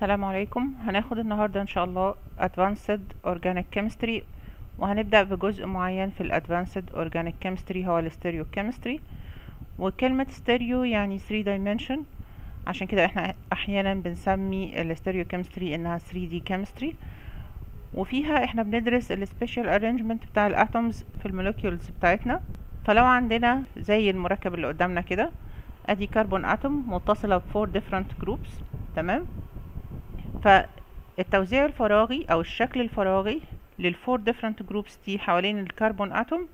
السلام عليكم هناخد النهاردة ان شاء الله Advanced Organic Chemistry وهنبدأ بجزء معين في ال Advanced Organic Chemistry هو ال Stereochemistry وكلمة stereo يعني 3 dimension عشان كده احنا احيانا بنسمي ال Stereochemistry انها 3D Chemistry وفيها احنا بندرس ال Special Arrangement بتاع الاتومز في المولكيولز بتاعتنا فلو عندنا زي المركب اللي قدامنا كده ادي كربون اتوم متصلة ب 4 different groups تمام فالتوزيع الفراغي او الشكل الفراغي للفور different groups دي حوالين الكربون اتوم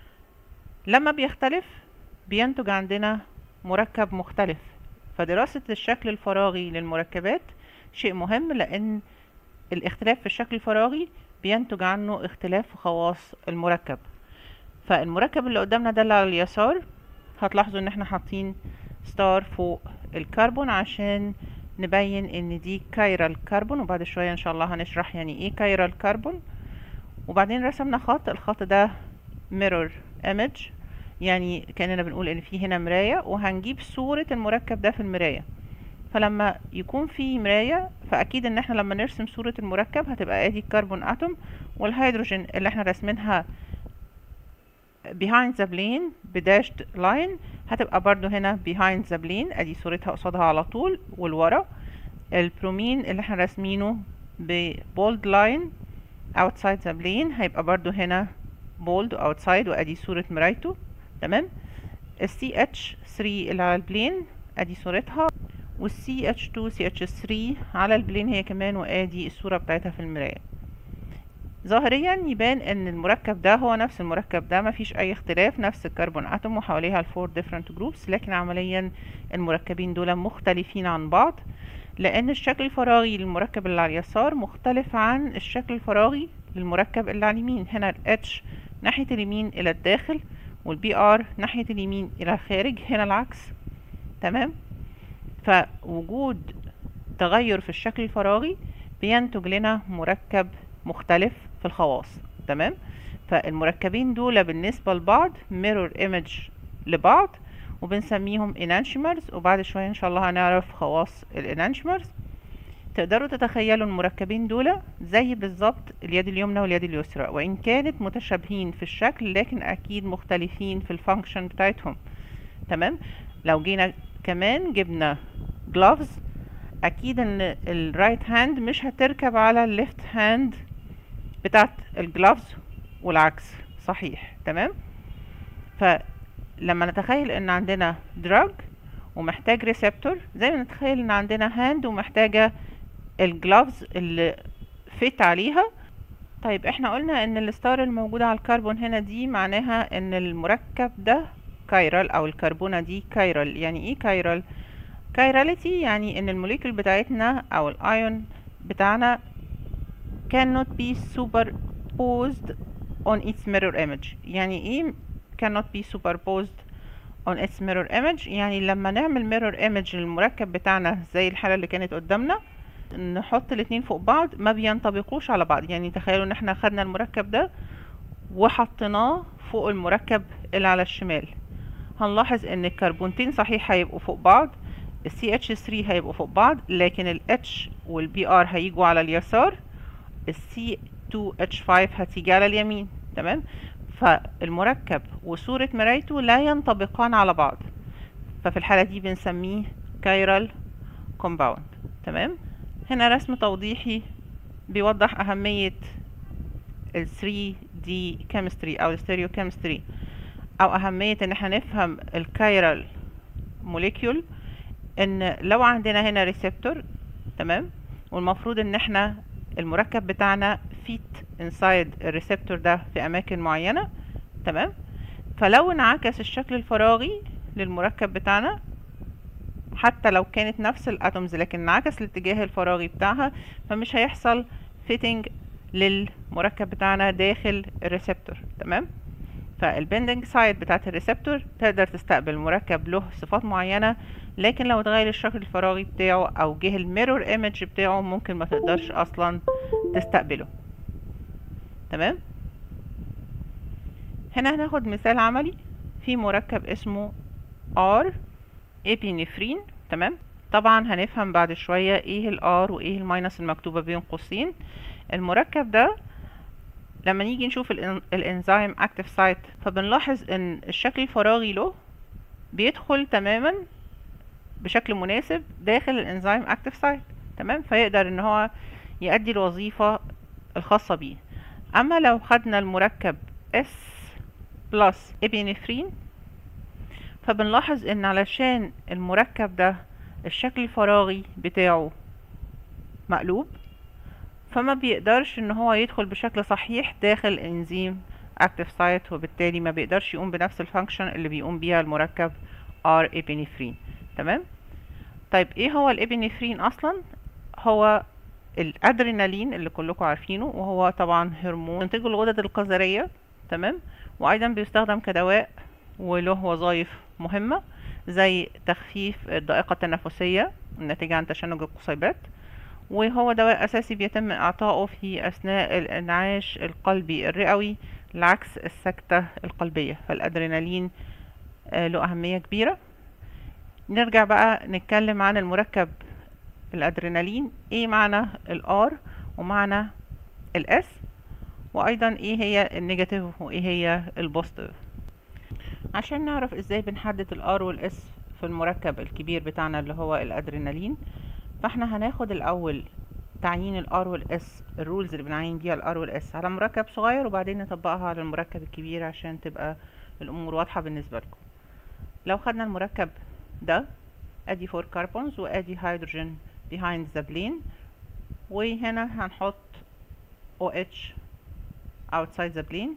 لما بيختلف بينتج عندنا مركب مختلف فدراسة الشكل الفراغي للمركبات شيء مهم لان الاختلاف في الشكل الفراغي بينتج عنه اختلاف في خواص المركب فالمركب اللي قدامنا ده اللي على اليسار هتلاحظوا ان احنا حاطين ستار فوق الكربون عشان نبين ان دي كايرال كربون وبعد شوية ان شاء الله هنشرح يعني ايه كايرال كربون وبعدين رسمنا خط الخط ده mirror image يعني كأننا بنقول ان في هنا مراية وهنجيب صورة المركب ده في المراية فلما يكون في مراية فأكيد ان احنا لما نرسم صورة المركب هتبقى ادي الكربون اتوم والهيدروجين اللي احنا رسمينها behind the plane بداشت line هتبقى برضو هنا behind the plane ادي صورتها قصادها على طول والورا البرومين اللي احنا راسمينه ببولد لاين outside the plane هيبقى برضو هنا bold outside وادي صورة مرايته تمام ال CH3 اللي على البلين ادي صورتها وال CH2 CH3 على البلين هي كمان وادي الصورة بتاعتها في المراية ظاهريا يبان ان المركب ده هو نفس المركب ده مفيش اي اختلاف نفس الكربون اتوم وحواليها الفور different جروبس لكن عمليا المركبين دول مختلفين عن بعض لان الشكل الفراغي للمركب اللي على اليسار مختلف عن الشكل الفراغي للمركب اللي على اليمين هنا ال H ناحية اليمين الى الداخل والبي ار ناحية اليمين الى الخارج هنا العكس تمام فوجود تغير في الشكل الفراغي بينتج لنا مركب مختلف في الخواص تمام فالمركبين دول بالنسبة لبعض mirror image لبعض وبنسميهم enantiomers وبعد شوية ان شاء الله هنعرف خواص الانانشمرز تقدروا تتخيلوا المركبين دول زي بالظبط اليد اليمنى واليد اليسرى وان كانت متشابهين في الشكل لكن اكيد مختلفين في الفانكشن بتاعتهم تمام لو جينا كمان جبنا gloves اكيد ان الرايت هاند مش هتركب على الليفت هاند بتاعت الجلافز والعكس صحيح تمام فلما نتخيل ان عندنا دراج ومحتاج ريسبتور زي ما نتخيل ان عندنا هاند ومحتاجة الجلافز اللي فيت عليها طيب احنا قلنا ان الستار الموجودة على الكربون هنا دي معناها ان المركب ده كايرال او الكربونة دي كايرال يعني ايه كايرال كايراليتي يعني ان الموليكول بتاعتنا او الايون بتاعنا cannot be superposed on its mirror image يعني ايه cannot be superposed on its mirror image يعني لما نعمل mirror image للمركب بتاعنا زي الحالة اللي كانت قدامنا نحط الاتنين فوق بعض ما بينطبقوش على بعض يعني تخيلوا ان احنا خدنا المركب ده وحطيناه فوق المركب اللي على الشمال هنلاحظ ان الكربونتين صحيح هيبقوا فوق بعض ال CH3 هيبقوا فوق بعض لكن ال H وال BR هيجوا على اليسار ال C2H5 هتيجي على اليمين تمام فالمركب وصورة مرايته لا ينطبقان على بعض ففي الحالة دي بنسميه كايرال كومباوند تمام هنا رسم توضيحي بيوضح أهمية ال 3D chemistry أو ال stereochemistry أو أهمية إن احنا نفهم الكايرال موليكيول ان لو عندنا هنا ريسبتور تمام والمفروض ان احنا المركب بتاعنا فيت انسايد الريسبتور ده في اماكن معينة تمام فلو انعكس الشكل الفراغي للمركب بتاعنا حتى لو كانت نفس الاتومز لكن انعكس الاتجاه الفراغي بتاعها فمش هيحصل فيتنج للمركب بتاعنا داخل الريسبتور تمام فالبندنج سايد بتاعت الريسبتور تقدر تستقبل مركب له صفات معينة لكن لو اتغير الشكل الفراغي بتاعه او جه الميرور ايمج بتاعه ممكن ما تقدرش اصلا تستقبله تمام هنا هناخد مثال عملي في مركب اسمه ار ابينفرين تمام طبعا هنفهم بعد شوية ايه الار وايه الماينس المكتوبة بين قوسين المركب ده لما نيجي نشوف الإن- الانزيم اكتف سايت فبنلاحظ ان الشكل الفراغي له بيدخل تماما بشكل مناسب داخل الانزيم اكتف سايت تمام فيقدر ان هو يؤدي الوظيفة الخاصة بيه اما لو خدنا المركب S بلس ابينفرين فبنلاحظ ان علشان المركب ده الشكل الفراغي بتاعه مقلوب فما بيقدرش ان هو يدخل بشكل صحيح داخل انزيم اكتف سايت وبالتالي ما بيقدرش يقوم بنفس الفانكشن اللي بيقوم بيها المركب ار ابينفرين تمام طيب ايه هو الابينفرين اصلا هو الادرينالين اللي كلكم عارفينه وهو طبعا هرمون ينتجه الغدد القذريه تمام وايضا بيستخدم كدواء وله وظائف مهمه زي تخفيف الضائقه التنفسيه الناتجه عن تشنج القصيبات وهو دواء اساسي بيتم اعطائه في اثناء الانعاش القلبي الرئوي لعكس السكته القلبيه فالادرينالين آه، له اهميه كبيره نرجع بقى نتكلم عن المركب الادرينالين ايه معنى الار ومعنى الاس وايضا ايه هي النيجاتيف وايه هي البوزيتيف عشان نعرف ازاي بنحدد الار والاس في المركب الكبير بتاعنا اللي هو الادرينالين فاحنا هناخد الاول تعيين الار والاس الرولز اللي بنعين بيها الار والاس على مركب صغير وبعدين نطبقها على المركب الكبير عشان تبقى الامور واضحه بالنسبه لكم لو خدنا المركب ده ادي 4 كربونز وادي هيدروجين behind the plane وهنا هنحط OH outside the plane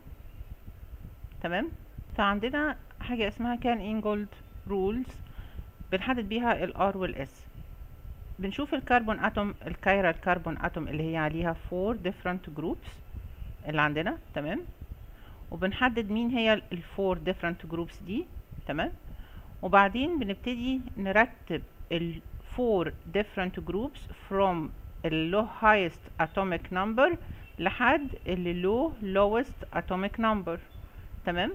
تمام فعندنا حاجة اسمها كان انجولد رولز بنحدد بيها ال R وال S بنشوف الكربون اتوم الكايرال كربون اتوم اللي هي عليها 4 different groups اللي عندنا تمام وبنحدد مين هي ال 4 different groups دي تمام وبعدين بنبتدي نرتب ال 4 different groups from ال low highest atomic number لحد ال low lowest atomic number تمام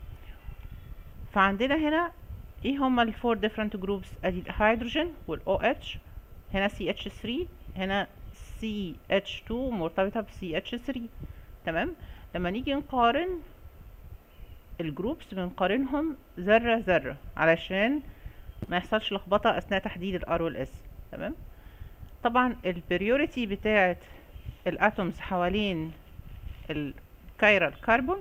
فعندنا هنا ايه هما ال 4 different groups ادي الهيدروجين وال OH هنا CH3 هنا CH2 مرتبطة ب CH3 تمام لما نيجي نقارن الجروبس بنقارنهم ذرة ذرة علشان ما يحصلش لخبطة أثناء تحديد الار والاس تمام طبعا البريوريتي بتاعة الاتومز حوالين الكايرال كربون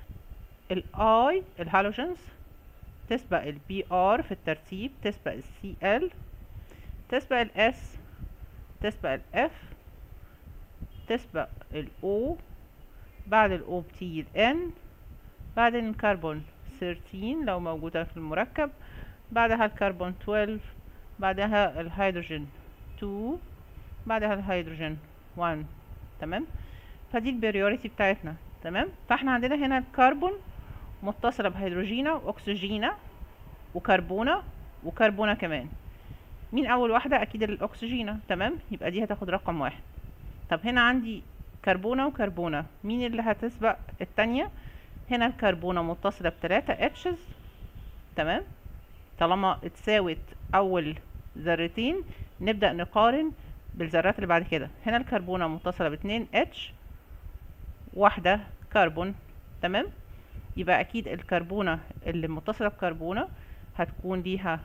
الاي الهالوجينز تسبق البي ار في الترتيب تسبق السي ال تسبق الاس تسبق الاف تسبق الاو بعد الاو بتيجي الان بعدين الكربون 13 لو موجودة في المركب بعدها الكربون 12 بعدها الهيدروجين 2 بعدها الهيدروجين 1 تمام فدي البريوريتي بتاعتنا تمام فاحنا عندنا هنا الكربون متصلة بهيدروجينة واكسجينة وكربونة وكربونة كمان مين اول واحدة اكيد الاكسجينة تمام يبقى دي هتاخد رقم واحد طب هنا عندي كربونة وكربونة مين اللي هتسبق التانية هنا الكربونة متصلة بتلاتة اتشز تمام طالما اتساوت اول ذرتين نبدأ نقارن بالذرات اللي بعد كده هنا الكربونة متصلة باتنين اتش واحدة كربون تمام يبقى اكيد الكربونة اللي متصلة بكربونة هتكون ليها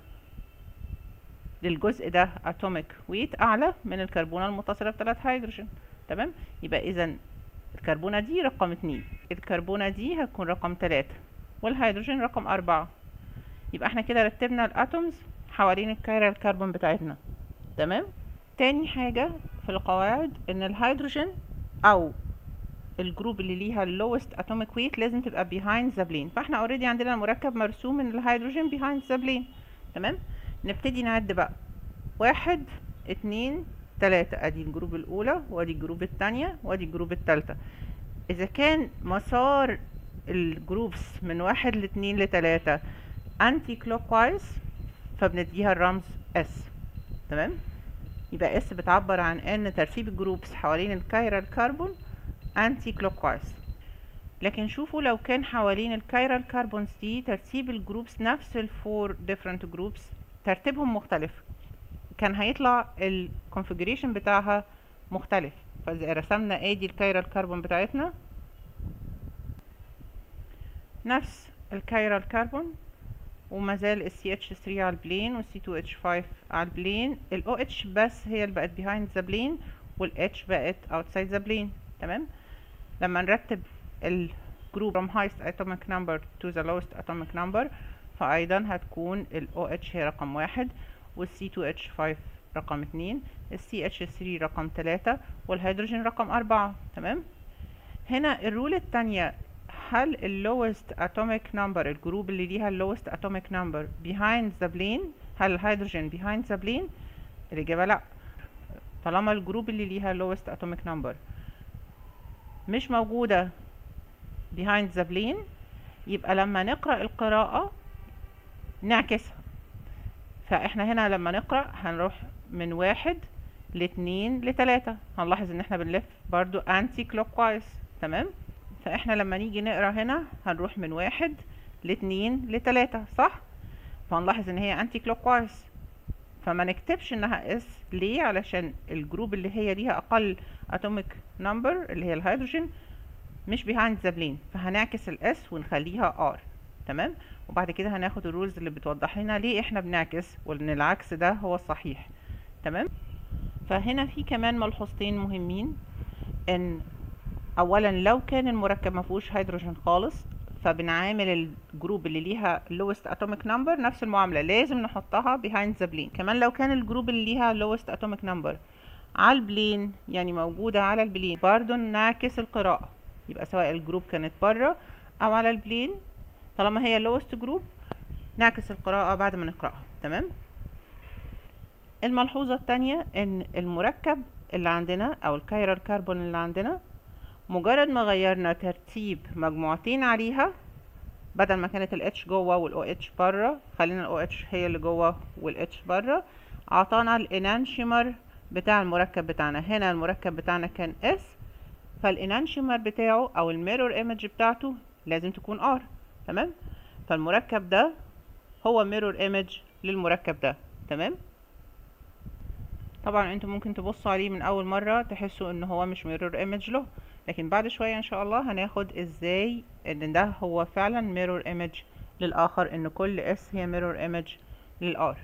للجزء ده اتوميك ويت اعلى من الكربونة المتصلة بثلاث هيدروجين تمام يبقى اذا الكربونة دي رقم اتنين الكربونة دي هتكون رقم تلاتة والهيدروجين رقم أربعة يبقى احنا كده رتبنا الاتومز حوالين الكايرال كربون بتاعتنا تمام تاني حاجة في القواعد ان الهيدروجين او الجروب اللي ليها اللوست اتوميك ويت لازم تبقى behind the plane فاحنا اوريدي عندنا مركب مرسوم من الهيدروجين behind the plane تمام نبتدي نعد بقى واحد اتنين تلاتة ادي الجروب الاولى وادي الجروب التانية وادي الجروب التالتة اذا كان مسار الجروبس من واحد لاتنين لتلاتة انتي كلوك وايز فبنديها الرمز اس تمام يبقى اس بتعبر عن ان ترتيب الجروبس حوالين الكايرال كربون انتي كلوك وايز لكن شوفوا لو كان حوالين الكايرال كربونز دي ترتيب الجروبس نفس الفور different جروبس ترتيبهم مختلف كان هيطلع الكونفيجريشن بتاعها مختلف فاذا رسمنا ادي الكايرال كربون بتاعتنا نفس الكايرال كربون وما زال ال CH3 على البلين وال C2H5 على البلين ال OH بس هي اللي بقت behind the plane وال H بقت outside the plane تمام لما نرتب الجروب from highest atomic number to the lowest atomic number فأيضا هتكون ال OH هي رقم واحد وال C2H5 رقم اتنين ال CH3 رقم تلاتة والهيدروجين رقم أربعة تمام هنا الرول التانية هل ال lowest atomic number الجروب اللي ليها ال lowest atomic number behind the plane هل الهيدروجين behind the plane الإجابة لأ طالما الجروب اللي ليها lowest atomic number مش موجودة behind the plane يبقى لما نقرأ القراءة نعكسها فاحنا هنا لما نقرأ هنروح من واحد لاتنين لتلاتة هنلاحظ ان احنا بنلف برضو انتي كلوك وايز تمام فاحنا لما نيجي نقرا هنا هنروح من واحد لاتنين لتلاتة صح فهنلاحظ ان هي انتي كلوك وايز فما نكتبش انها اس ليه علشان الجروب اللي هي ليها اقل اتوميك نمبر اللي هي الهيدروجين مش behind the plane فهنعكس الاس ونخليها ار تمام وبعد كده هناخد الرولز اللي بتوضح لنا ليه احنا بنعكس وان العكس ده هو الصحيح تمام فهنا في كمان ملحوظتين مهمين ان اولا لو كان المركب ما فيهوش هيدروجين خالص فبنعامل الجروب اللي ليها lowest atomic number نفس المعامله لازم نحطها behind the plane كمان لو كان الجروب اللي ليها lowest atomic number على البلين يعني موجوده على البلين برضو نعكس القراءه يبقى سواء الجروب كانت بره او على البلين طالما هي lowest جروب نعكس القراءه بعد ما نقراها تمام الملحوظه الثانيه ان المركب اللي عندنا او الكايرال كربون اللي عندنا مجرد ما غيرنا ترتيب مجموعتين عليها بدل ما كانت ال H جوه وال OH بره خلينا ال OH هي اللي جوه وال H بره عطانا الانانشيمر بتاع المركب بتاعنا هنا المركب بتاعنا كان S فالانانشيمر بتاعه او الميرور ايمج بتاعته لازم تكون R تمام فالمركب ده هو ميرور ايمج للمركب ده تمام طبعا انتوا ممكن تبصوا عليه من اول مرة تحسوا ان هو مش ميرور ايمج له لكن بعد شوية ان شاء الله هناخد ازاي ان ده هو فعلا ميرور ايمج للاخر ان كل اس هي ميرور ايمج للار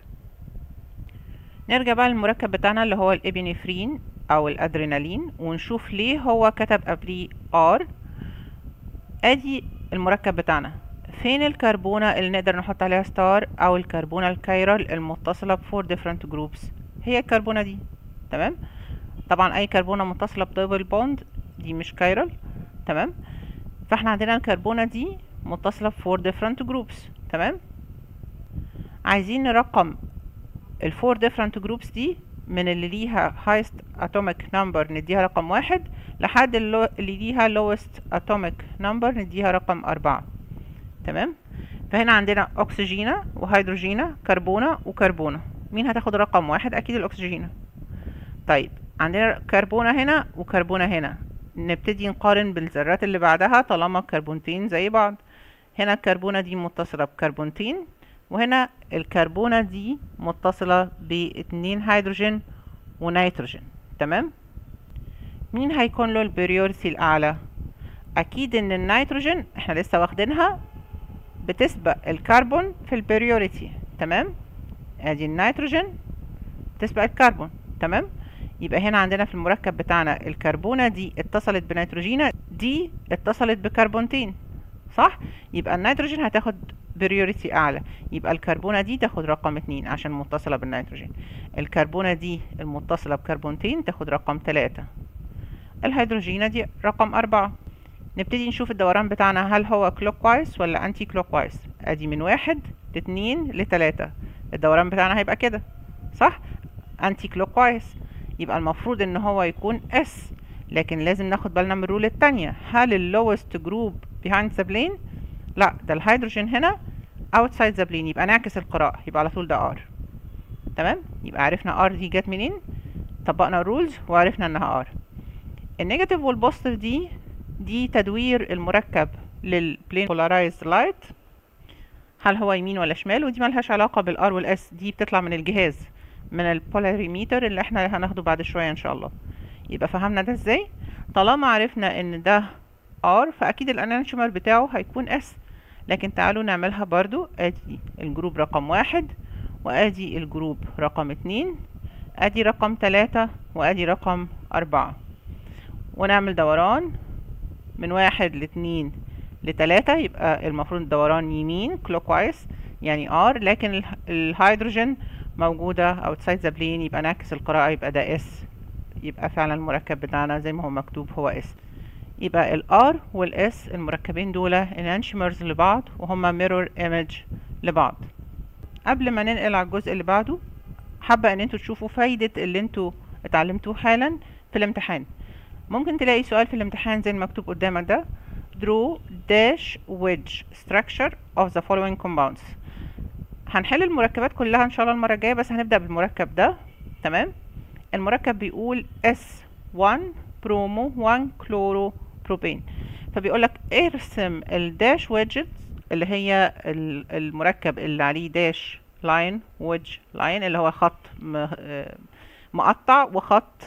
نرجع بقى للمركب بتاعنا اللي هو الابينفرين او الادرينالين ونشوف ليه هو كتب قبليه ار ادي المركب بتاعنا فين الكربونة اللي نقدر نحط عليها ستار او الكربونة الكايرال المتصلة بفور different جروبس هي الكربونة دي تمام طبعا اي كربونة متصلة بدبل بوند دي مش كايرال تمام فاحنا عندنا الكربونة دي متصلة بفور different جروبس تمام عايزين نرقم الفور different جروبس دي من اللي ليها highest atomic number نديها رقم واحد لحد اللي ليها lowest atomic number نديها رقم أربعة تمام فهنا عندنا أكسجينة وهيدروجينة كربونة وكربونة مين هتاخد رقم واحد أكيد الأكسجينة طيب عندنا كربونة هنا وكربونة هنا نبتدي نقارن بالذرات اللي بعدها طالما الكربونتين زي بعض هنا الكربونة دي متصلة بكربونتين وهنا الكربونة دي متصلة باتنين هيدروجين ونيتروجين تمام مين هيكون له البريورتي الأعلى أكيد إن النيتروجين احنا لسه واخدينها بتسبق الكربون في البريوريتي تمام ادي النيتروجين تسبق الكربون تمام يبقى هنا عندنا في المركب بتاعنا الكربونة دي اتصلت بنيتروجينة دي اتصلت بكربونتين صح يبقى النيتروجين هتاخد بريوريتي اعلى يبقى الكربونة دي تاخد رقم اتنين عشان متصلة بالنيتروجين الكربونة دي المتصلة بكربونتين تاخد رقم تلاتة الهيدروجينة دي رقم أربعة نبتدي نشوف الدوران بتاعنا هل هو كلوك وايز ولا انتي كلوك وايز ادي من واحد لاتنين لتلاتة الدوران بتاعنا هيبقى كده صح انتي كلوك وايز يبقى المفروض ان هو يكون اس لكن لازم ناخد بالنا من الرول التانية هل اللوست جروب behind the plane لا ده الهيدروجين هنا outside the plane يبقى نعكس القراءة يبقى على طول ده R تمام يبقى عرفنا R دي جت منين طبقنا الرولز وعرفنا انها R النيجاتيف والبوزيتيف دي دي تدوير المركب للبلين polarized light هل هو يمين ولا شمال ودي ملهاش علاقة بالار والاس دي بتطلع من الجهاز من البولاريميتر اللي احنا هناخده بعد شوية ان شاء الله يبقى فهمنا ده ازاي طالما عرفنا ان ده R فاكيد الانانشومر بتاعه هيكون S لكن تعالوا نعملها برضو ادي الجروب رقم واحد وادي الجروب رقم اتنين ادي رقم تلاتة وادي رقم اربعة ونعمل دوران من واحد لاتنين لتلاتة يبقى المفروض الدوران يمين clockwise يعني R لكن الهيدروجين موجودة outside the plane يبقى نعكس القراءة يبقى ده S يبقى فعلا المركب بتاعنا زي ما هو مكتوب هو S يبقى ال R وال S المركبين دول enantiomers لبعض وهما mirror image لبعض قبل ما ننقل على الجزء اللي بعده حابة ان انتوا تشوفوا فايدة اللي انتوا اتعلمتوه حالا في الامتحان ممكن تلاقي سؤال في الامتحان زي المكتوب قدامك ده draw dash wedge structure of the following compounds هنحل المركبات كلها ان شاء الله المرة الجاية بس هنبدأ بالمركب ده تمام المركب بيقول S1 برومو 1 كلورو بروبين فبيقول لك ارسم الداش ويدجت اللي هي المركب اللي عليه داش لاين ويدج لاين اللي هو خط مقطع وخط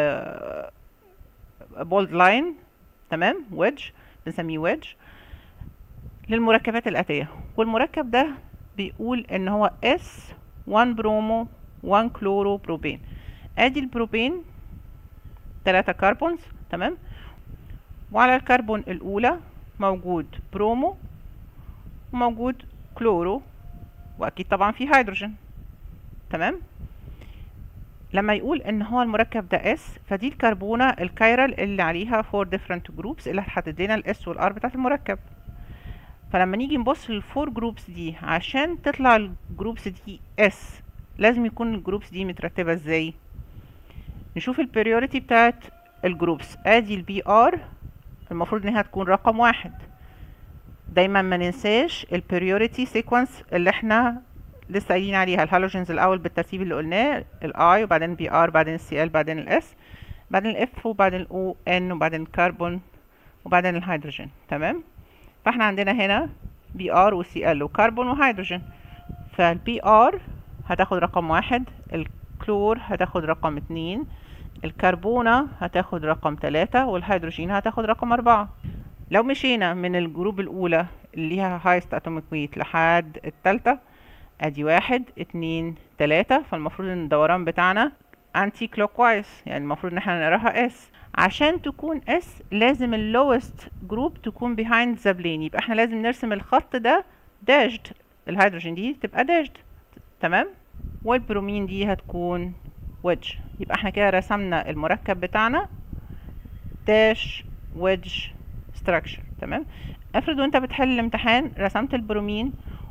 بولد لاين تمام ويدج بنسميه ويدج للمركبات الآتية والمركب ده بيقول ان هو S 1 برومو 1 كلورو بروبين ادي البروبين تلاتة كربونز تمام وعلى الكربون الاولى موجود برومو وموجود كلورو واكيد طبعا في هيدروجين تمام لما يقول ان هو المركب ده اس فدي الكربونة الكايرال اللي عليها فور different جروبس اللي هتحدد لنا الاس والار بتاعت المركب فلما نيجي نبص للفور جروبس دي عشان تطلع الجروبس دي اس لازم يكون الجروبس دي مترتبة ازاي نشوف البريوريتي بتاعت الجروبس ادي البي ار المفروض انها تكون رقم واحد دايما ما ننساش البريوريتي سيكونس اللي احنا لسه قايلين عليها الهالوجينز الاول بالترتيب اللي قلناه الاي وبعدين البي ار بعدين السي ال بعدين الاس بعدين الاف وبعدين الاو ان وبعدين الكربون وبعدين الهيدروجين تمام فاحنا عندنا هنا بي ار وسي ال وكربون وهيدروجين فالبي ار هتاخد رقم واحد الكلور هتاخد رقم اتنين الكربونة هتاخد رقم تلاتة والهيدروجين هتاخد رقم أربعة لو مشينا من الجروب الأولى اللي ليها highest atomic weight لحد التالتة ادي واحد اتنين تلاتة فالمفروض ان الدوران بتاعنا anti clockwise يعني المفروض ان احنا نقراها S عشان تكون S لازم ال lowest group تكون behind the plane يبقى احنا لازم نرسم الخط ده dashed الهيدروجين دي تبقى dashed تمام والبرومين دي هتكون wedge يبقى احنا كده رسمنا المركب بتاعنا dash wedge structure تمام افرض وانت بتحل الامتحان رسمت البرومين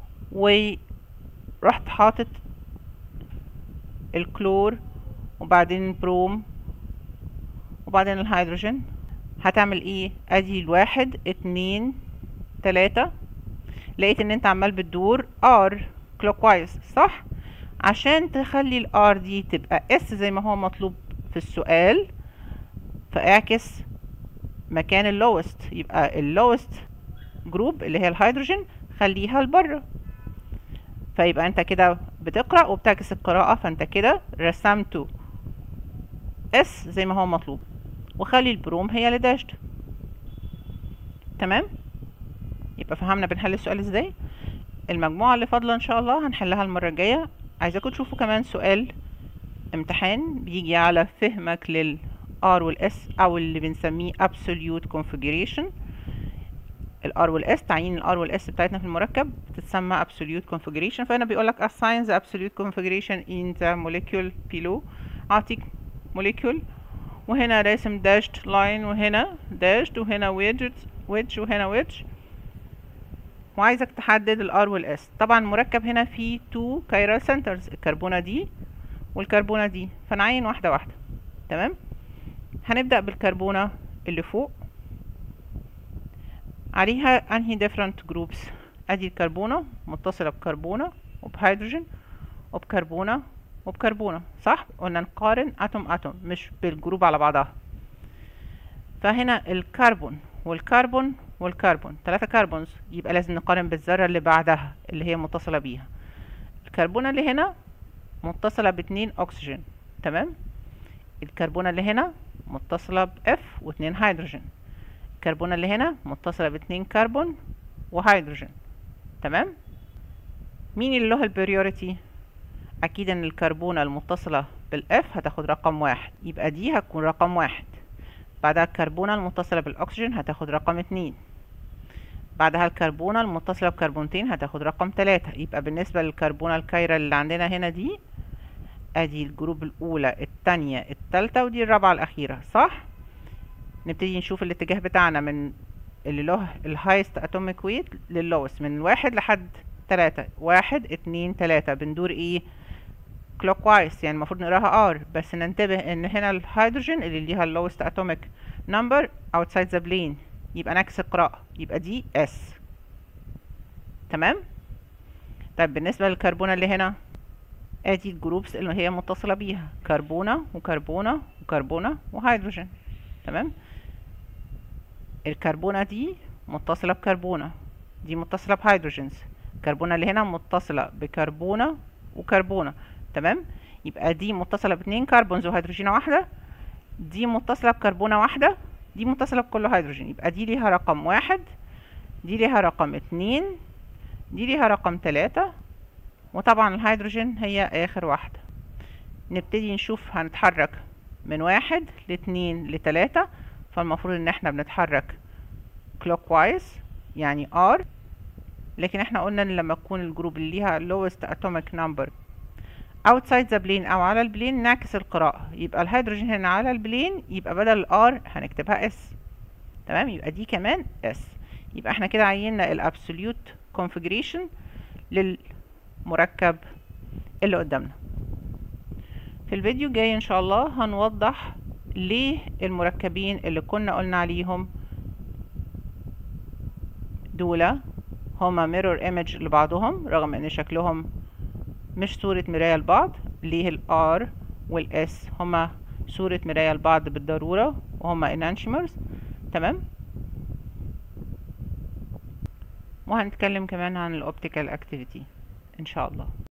ورحت حاطط الكلور وبعدين البروم وبعدين الهيدروجين هتعمل ايه ادي الواحد اتنين تلاتة لقيت ان انت عمال بتدور ار كلوكوايز صح عشان تخلي الار دي تبقى اس زي ما هو مطلوب في السؤال فاعكس مكان اللوست يبقى اللوست جروب اللي هي الهيدروجين خليها لبره فيبقى انت كده بتقرا وبتعكس القراءه فانت كده رسمته اس زي ما هو مطلوب وخلي البروم هي اللي داشت تمام يبقى فهمنا بنحل السؤال ازاي المجموعه اللي فاضله ان شاء الله هنحلها المره الجايه عايزاكم تشوفوا كمان سؤال امتحان بيجي على فهمك لل R وال S أو اللي بنسميه absolute configuration ال R وال S تعيين ال R وال S بتاعتنا في المركب بتتسمى absolute configuration فهنا بيقولك assign the absolute configuration in the molecule below أعطيك molecule وهنا راسم dashed line وهنا dashed وهنا wedge wedge وهنا wedge وعايزك تحدد ال R وال S طبعا المركب هنا فيه two chiral centers الكربونة دي والكربونة دي فنعين واحدة واحدة تمام هنبدأ بالكربونة اللي فوق عليها انهي different groups ادي الكربونة متصلة بكربونة وبهيدروجين وبكربونة وبكربونة صح قلنا نقارن اتوم اتوم مش بالجروب على بعضها فهنا الكربون والكربون والكربون ثلاثة كربونز يبقى لازم نقارن بالذرة اللي بعدها اللي هي متصلة بيها الكربونة اللي هنا متصلة باتنين اكسجين تمام الكربونة اللي هنا متصلة ب F واتنين هيدروجين الكربونة اللي هنا متصلة باتنين كربون وهيدروجين تمام مين اللي له البريوريتي اكيد ان الكربونة المتصلة بالاف هتاخد رقم واحد يبقى دي هتكون رقم واحد بعدها الكربونة المتصلة بالاكسجين هتاخد رقم اتنين بعدها الكربونة المتصلة بكربونتين هتاخد رقم تلاتة يبقى بالنسبة للكربونة الكايرة اللي عندنا هنا دي ادي الجروب الاولى التانية التالتة ودي الرابعة الاخيرة صح نبتدي نشوف الاتجاه بتاعنا من اللي له الهايست اتوميك ويت لللوست من واحد لحد تلاتة واحد اتنين تلاتة بندور ايه كلوك وايز يعني المفروض نقراها ار بس ننتبه ان هنا الهيدروجين اللي ليها اللوست اتوميك نمبر outside the plane يبقى نعكس القراءة يبقى دي اس تمام طيب بالنسبة للكربونة اللي هنا ادي الجروبس اللي هي متصلة بيها كربونة وكربونة وكربونة وهيدروجين تمام الكربونة دي متصلة بكربونة دي متصلة بهيدروجينز الكربونة اللي هنا متصلة بكربونة وكربونة تمام يبقى دي متصلة باتنين كربونز وهيدروجينة واحدة دي متصلة بكربونة واحدة دي متصلة بكل هيدروجين يبقى دي ليها رقم واحد دي ليها رقم اتنين دي ليها رقم تلاتة وطبعا الهيدروجين هي اخر واحدة نبتدي نشوف هنتحرك من واحد لاتنين لتلاتة فالمفروض ان احنا بنتحرك clockwise يعني R لكن احنا قلنا ان لما تكون الجروب اللي ليها lowest atomic number outside the plane او على البلين نعكس القراءة يبقى الهيدروجين هنا على البلين يبقى بدل الار هنكتبها اس تمام يبقى دي كمان اس يبقى احنا كده عينا الابسوليوت configuration للمركب اللي قدامنا في الفيديو الجاي ان شاء الله هنوضح ليه المركبين اللي كنا قلنا عليهم دول هما mirror image لبعضهم رغم ان شكلهم مش صورة مراية لبعض ليه ال R وال S هما صورة مراية لبعض بالضرورة وهما enantiomers تمام وهنتكلم كمان عن الاوبتيكال اكتيفيتي ان شاء الله